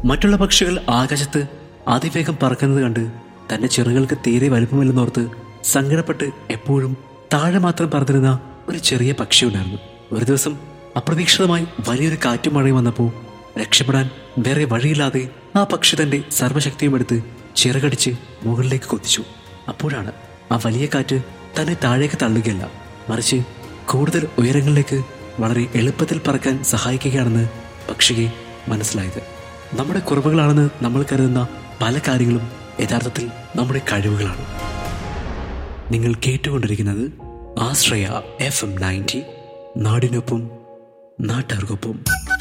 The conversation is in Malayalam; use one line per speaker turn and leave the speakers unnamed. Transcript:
മറ്റുള്ള പക്ഷികൾ ആകാശത്ത് അതിവേഗം പറക്കുന്നത് കണ്ട് തന്റെ ചിറകുകൾക്ക് തീരെ വലുപ്പമില്ലെന്നോർത്ത് സങ്കടപ്പെട്ട് എപ്പോഴും താഴെ മാത്രം പറന്നിരുന്ന ഒരു ചെറിയ പക്ഷി ഉണ്ടായിരുന്നു ഒരു ദിവസം അപ്രതീക്ഷിതമായി വലിയൊരു കാറ്റും മഴയും വന്നപ്പോൾ രക്ഷപ്പെടാൻ വേറെ വഴിയില്ലാതെ ആ പക്ഷി തന്റെ സർവ്വശക്തിയും എടുത്ത് ചിറകടിച്ച് മുകളിലേക്ക് കൊതിച്ചു അപ്പോഴാണ് ആ വലിയ കാറ്റ് തന്നെ താഴേക്ക് തള്ളുകയല്ല മറിച്ച് കൂടുതൽ ഉയരങ്ങളിലേക്ക് വളരെ എളുപ്പത്തിൽ പറക്കാൻ സഹായിക്കുകയാണെന്ന് പക്ഷിക്ക് മനസ്സിലായത് നമ്മുടെ കുറവുകളാണെന്ന് നമ്മൾ കരുതുന്ന പല കാര്യങ്ങളും യഥാർത്ഥത്തിൽ നമ്മുടെ കഴിവുകളാണ് നിങ്ങൾ കേട്ടുകൊണ്ടിരിക്കുന്നത് ആശ്രയ എഫ് എം നയൻറ്റി നാടിനൊപ്പം നാട്ടുകാർക്കൊപ്പം